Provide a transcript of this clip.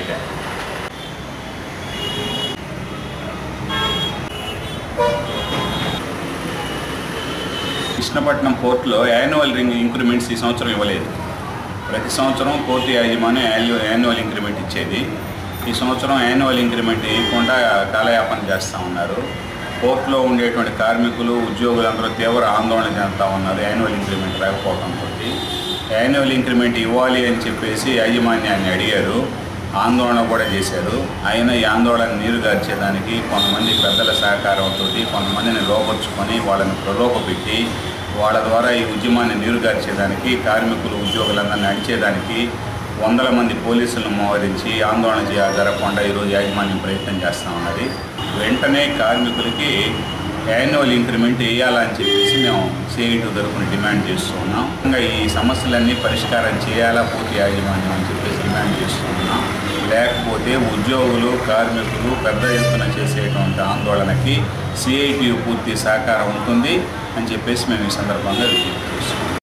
చేయటం కృష్ణపట్నం పోర్టులో annual ring increments ఈ సంవత్సరం ఇవ్వలేదు ప్రతి సంవత్సరం పోర్టు యాజమాన్యం యాన్యువల్ యాన్యువల్ ఇంక్రిమెంట్ ఇచ్చేది ఈ సంవత్సరం యాన్యువల్ ఇంక్రిమెంట్ ఇవ్వకుండా కాలయాపన చేస్తూ ఉన్నారు పోర్టులో ఉండేటువంటి కార్మికులు ఉద్యోగులందరూ తీవ్ర ఆందోళన చెందుతూ ఉన్నారు యాన్యువల్ ఇంక్రిమెంట్ రాకపోవడంతో యాన్యువల్ ఇంక్రిమెంట్ ఇవ్వాలి అని చెప్పేసి యాజమాన్యాన్ని అడిగారు ఆందోళన కూడా చేశారు అయినా ఈ ఆందోళన నీరుగార్చేదానికి కొంతమంది పెద్దల సహకారంతో కొంతమందిని లోపరుచుకొని వాళ్ళని ప్రలోభపెట్టి వాళ్ళ ద్వారా ఈ ఉద్యమాన్ని నీరుగార్చేదానికి కార్మికులు ఉద్యోగులందరినీ అడిచేదానికి వందల మంది పోలీసులను మోహరించి ఆందోళన చేయ జరగకుండా ఈరోజు యాజమాన్యం ప్రయత్నం చేస్తూ ఉన్నది వెంటనే కార్మికులకి యాన్యువల్ ఇంక్రిమెంట్ వేయాలని చెప్పేసి మేము సిఐటి తరఫున డిమాండ్ చేస్తూ ఉన్నాం ఇంకా ఈ సమస్యలన్నీ పరిష్కారం చేయాలా పూర్తి యాజమాన్యం అని చెప్పేసి డిమాండ్ చేస్తూ ఉన్నాం లేకపోతే ఉద్యోగులు కార్మికులు పెద్ద ఎత్తున చేసేటువంటి ఆందోళనకి సిఐటియు పూర్తి సహకారం ఉంటుంది అని చెప్పేసి మేము ఈ సందర్భంగా విజ్ఞప్తి చేస్తున్నాం